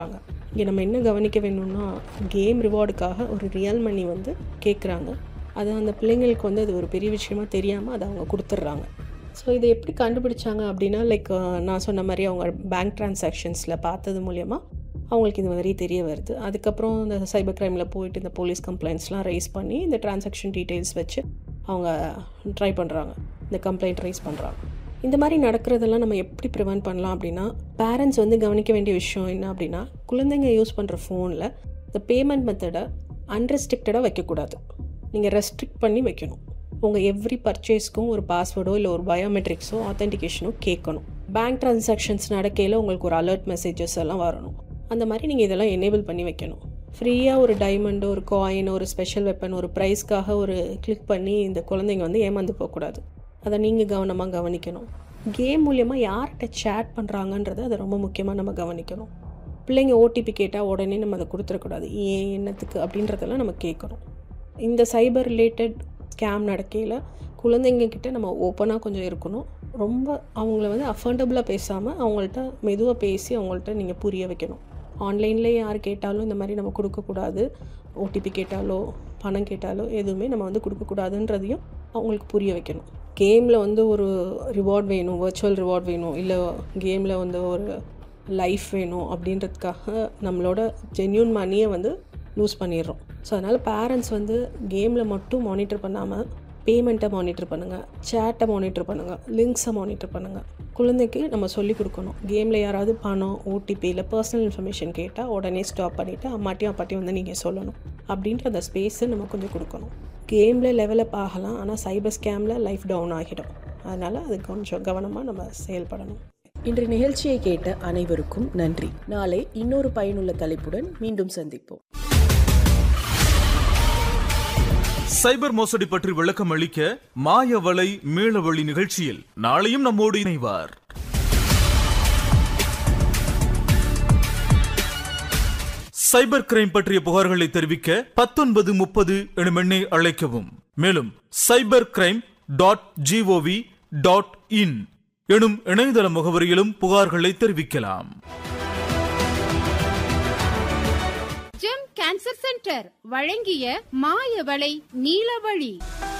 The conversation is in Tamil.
இங்கே நம்ம என்ன கவனிக்க வேணும்னா கேம் ரிவார்டுக்காக ஒரு ரியல் மணி வந்து கேட்குறாங்க அது அந்த பிள்ளைங்களுக்கு வந்து அது ஒரு பெரிய விஷயமா தெரியாமல் அதை அவங்க கொடுத்துட்றாங்க ஸோ இதை எப்படி கண்டுபிடிச்சாங்க அப்படின்னா லைக் நான் சொன்ன மாதிரி அவங்க பேங்க் டிரான்சாக்ஷன்ஸில் பார்த்தது மூலயமா அவங்களுக்கு இது மாதிரி தெரிய வருது அதுக்கப்புறம் இந்த சைபர் க்ரைமில் போயிட்டு இந்த போலீஸ் கம்ப்ளைண்ட்ஸ்லாம் ரைஸ் பண்ணி இந்த டிரான்சாக்ஷன் டீட்டெயில்ஸ் வச்சு அவங்க ட்ரை பண்ணுறாங்க இந்த கம்ப்ளைண்ட் ரைஸ் பண்ணுறாங்க இந்த மாதிரி நடக்கிறதெல்லாம் நம்ம எப்படி ப்ரிவென்ட் பண்ணலாம் அப்படின்னா பேரண்ட்ஸ் வந்து கவனிக்க வேண்டிய விஷயம் என்ன அப்படின்னா குழந்தைங்க யூஸ் பண்ணுற ஃபோனில் இந்த பேமெண்ட் மெத்தடை அன்ரெஸ்ட்ரிக்டடாக வைக்கக்கூடாது நீங்கள் ரெஸ்ட்ரிக்ட் பண்ணி வைக்கணும் உங்கள் எவ்ரி பர்ச்சேஸ்க்கும் ஒரு பாஸ்வேர்டோ இல்லை ஒரு பயோமெட்ரிக்ஸோ ஆத்தென்டிகேஷனோ கேட்கணும் பேங்க் ட்ரான்சாக்ஷன்ஸ் நடக்கையில் உங்களுக்கு ஒரு அலர்ட் மெசேஜஸ் எல்லாம் வரணும் அந்த மாதிரி நீங்கள் இதெல்லாம் எனேபிள் பண்ணி வைக்கணும் ஃப்ரீயாக ஒரு டைமண்ட் ஒரு காயின் ஒரு ஸ்பெஷல் வெப்பன் ஒரு ப்ரைஸ்க்காக ஒரு கிளிக் பண்ணி இந்த குழந்தைங்க வந்து ஏமாந்து போகக்கூடாது அதை நீங்கள் கவனமாக கவனிக்கணும் கேம் மூலியமாக யார்கிட்ட சேட் பண்ணுறாங்கன்றது அதை ரொம்ப முக்கியமாக நம்ம கவனிக்கணும் பிள்ளைங்க ஓடிபி கேட்டால் உடனே நம்ம அதை கொடுத்துடக்கூடாது ஏன் என்னத்துக்கு அப்படின்றதெல்லாம் நம்ம கேட்கணும் இந்த சைபர் ரிலேட்டட் ஸ்கேம் நடக்கையில் குழந்தைங்க கிட்ட நம்ம ஓப்பனாக கொஞ்சம் இருக்கணும் ரொம்ப அவங்கள வந்து அஃபர்டபுளாக பேசாமல் அவங்கள்ட்ட மெதுவாக பேசி அவங்கள்ட்ட நீங்கள் புரிய வைக்கணும் ஆன்லைனில் யார் கேட்டாலும் இந்த மாதிரி நம்ம கொடுக்கக்கூடாது ஓடிபி கேட்டாலோ பணம் கேட்டாலோ எதுவுமே நம்ம வந்து கொடுக்கக்கூடாதுன்றதையும் அவங்களுக்கு புரிய வைக்கணும் கேமில் வந்து ஒரு ரிவார்ட் வேணும் வர்ச்சுவல் ரிவார்ட் வேணும் இல்லை கேமில் வந்து ஒரு லைஃப் வேணும் அப்படின்றதுக்காக நம்மளோட ஜென்யூன் மணியை வந்து லூஸ் பண்ணிடுறோம் ஸோ அதனால் பேரண்ட்ஸ் வந்து கேமில் மட்டும் மானிட்டர் பண்ணாமல் பேமெண்ட்டை மானிட்டர் பண்ணுங்கள் சேட்டை மானிட்டர் பண்ணுங்கள் லிங்க்ஸை மானிட்டர் பண்ணுங்கள் குழந்தைக்கு நம்ம சொல்லிக் கொடுக்கணும் கேமில் யாராவது பணம் ஓடிபி இல்லை பர்சனல் இன்ஃபர்மேஷன் கேட்டால் உடனே ஸ்டாப் பண்ணிவிட்டு அம்மாட்டியும் அப்பாட்டியும் வந்து நீங்கள் சொல்லணும் அப்படின்ற அந்த ஸ்பேஸை நம்ம கொஞ்சம் கொடுக்கணும் கேமில் லெவலப் ஆகலாம் ஆனால் சைபர் ஸ்கேமில் லைஃப் டவுன் ஆகிடும் அதனால் அது கொஞ்சம் கவனமாக நம்ம செயல்படணும் இன்று நிகழ்ச்சியை கேட்ட அனைவருக்கும் நன்றி நாளை இன்னொரு பயனுள்ள தலைப்புடன் மீண்டும் சந்திப்போம் சைபர் மோசடி பற்றி விளக்கம் அளிக்க மாயவலை மீளவழி நிகழ்ச்சியில் நாளையும் நம்மோடு இணைவார் சைபர் கிரைம் பற்றிய புகார்களை தெரிவிக்க பத்தொன்பது முப்பது எனும் எண்ணை அழைக்கவும் மேலும் cyber crime dot G O V dot in எனும் இணையதள முகவரியிலும் புகார்களை தெரிவிக்கலாம் ஜெம் கேன்சர் சென்டர் வழங்கிய மாயவளை நீலவழி